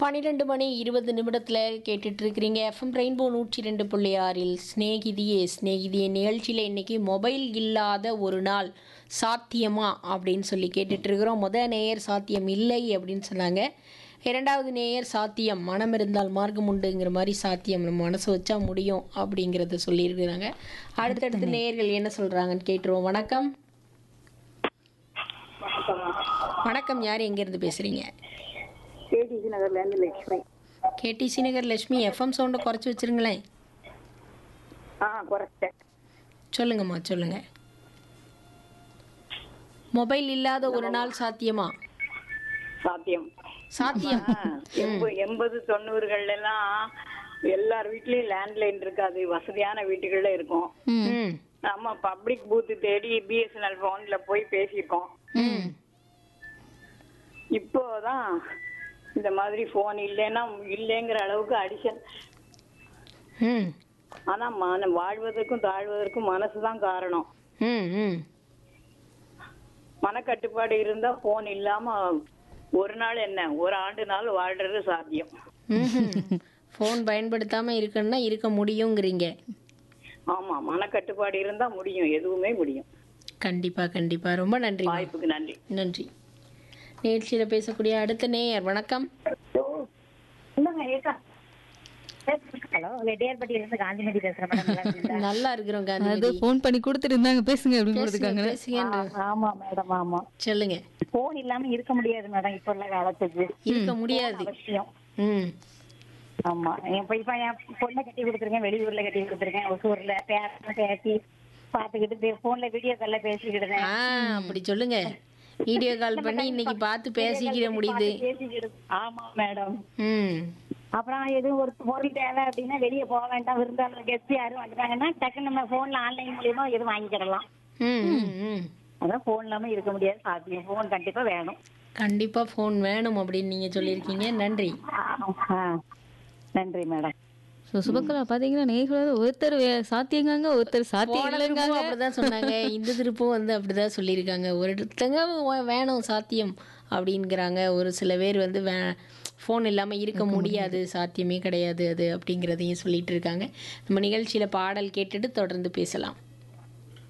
பன்னிரெண்டு மணி இருபது நிமிடத்தில் கேட்டுட்டு இருக்கிறீங்க எஃப்எம் ரெயின்போ நூற்றி ரெண்டு புள்ளி ஆறில் ஸ்நேகிதியே ஸ்நேகிதியே நிகழ்ச்சியில் இன்னைக்கு மொபைல் இல்லாத ஒரு நாள் சாத்தியமா அப்படின்னு சொல்லி கேட்டுட்டு இருக்கிறோம் முத நேயர் சாத்தியம் இல்லை அப்படின்னு சொன்னாங்க இரண்டாவது நேயர் சாத்தியம் மனம் இருந்தால் மார்க்கம் உண்டுங்கிற மாதிரி சாத்தியம் நம்ம மனசு வச்சா முடியும் அப்படிங்கிறத சொல்லியிருக்கிறாங்க அடுத்தடுத்து நேயர்கள் என்ன சொல்கிறாங்கன்னு கேட்டுருவோம் வணக்கம் வணக்கம் யார் எங்கேருந்து பேசுகிறீங்க கேடிசி நகர்லேருந்து லட்சுமி கேடிசி நகர் லட்சுமி எஃப்எம் சவுண்டை குறைச்சி வச்சிருங்களேன் ஆ குறைச்சிட்டேன் சொல்லுங்கம்மா சொல்லுங்க மொபைல் இல்லாத ஒரு நாள் சாத்தியமா சாத்தியம் சாத்தியம் ஆ, எண்ப- எண்பது தொண்ணூறுகள்ல எல்லாம் எல்லார் வீட்லயும் லேண்ட்லைன் இருக்காது வசதியான வீட்டுகள்ல இருக்கும் ம் நம்ம பப்ளிக் பூத் தேடி பிஎஸ்என்எல் போன்ல போய் பேசியிருக்கோம் ம் இப்போதான் இந்த மாதிரி போன் இல்லைன்னா இல்லைங்கிற அளவுக்கு அடிஷன் ம் ஆனா மன வாழ்வதற்கும் தாழ்வதற்கும் மனசுதான் காரணம் ம் ம் மனக்கட்டுப்பாடு இருந்தா போன் இல்லாம ஒரு நாள் என்ன ஒரு ஆண்டு நாள் வாழ்றது சாத்தியம் ஃபோன் பயன்படுத்தாமல் இருக்கணும்னா இருக்க முடியுங்கிறீங்க ஆமா மனக்கட்டுப்பாடு இருந்தா முடியும் எதுவுமே முடியும் கண்டிப்பாக கண்டிப்பாக ரொம்ப நன்றி வாய்ப்புக்கு நன்றி நன்றி நிகழ்ச்சியில் பேசக்கூடிய அடுத்த நேயர் வணக்கம் ஹலோ வெட்டியார்பட்டியிலிருந்து காந்திமதி பேசுறேன் மேடம் நல்லா இருக்கீங்களா? நல்லா இருக்கிறோம் அது காந்தி ஃபோன் பண்ணி கொடுத்துருந்தாங்க பேசுங்க அப்படின்னு பேசுங்க கொடுத்துருக்காங்க பேசுங்க ஆமா மேடம் ஆமா சொல்லுங்க போன் இல்லாம இருக்க முடியாது மேடம் இப்ப உள்ள காலத்துக்கு இருக்க முடியாது அவசியம் ம் ஆமா இப்ப இப்ப என் பொண்ணை கட்டி கொடுத்துருக்கேன் வெளியூர்ல கட்டி கொடுத்துருக்கேன் ஒசூர்ல பேரன் பேசி பாத்துக்கிட்டு போன்ல வீடியோ கால்ல பேசிக்கிட்டு ஆ அப்படி சொல்லுங்க வீடியோ கால் பண்ணி இன்னைக்கு பார்த்து பேசிக்கிற முடியுது பேசிக்கிட்டு ஆமா மேடம் ம் அப்புறம் எதுவும் ஒரு பொருள் தேவை அப்படின்னா வெளியே போக வேண்டாம் விருந்தாளர் கெஸ்ட் யாரும் வந்துட்டாங்கன்னா டக்குன்னு நம்ம போன்ல ஆன்லைன் மூலியமா எதுவும் வாங்கிக்கிடலாம் ம் ம் ம் அதான் போன் இல்லாம இருக்க முடியாது சாத்தியம் போன் கண்டிப்பா வேணும் கண்டிப்பா ஃபோன் வேணும் அப்படின்னு நீங்க சொல்லியிருக்கீங்க நன்றி ஆ, நன்றி மேடம் ஸோ சுபக்கலா பார்த்தீங்கன்னா நேர்களாவது ஒருத்தர் வே- சாத்தியங்காங்க ஒருத்தர் சாத்தியம் போன இல்லைங்காங்க திருப்பும் அப்படிதான் சொன்னாங்க இந்த திருப்பும் வந்து அப்படிதான் சொல்லியிருக்காங்க ஒருத்தங்க வே- வேணும் சாத்தியம் அப்படிங்கிறாங்க ஒரு சில பேர் வந்து வே ஃபோன் இல்லாமல் இருக்க முடியாது சாத்தியமே கிடையாது அது அப்படிங்கிறதையும் சொல்லிட்டு இருக்காங்க நம்ம நிகழ்ச்சியில் பாடல் கேட்டுட்டு தொடர்ந்து பேசலாம்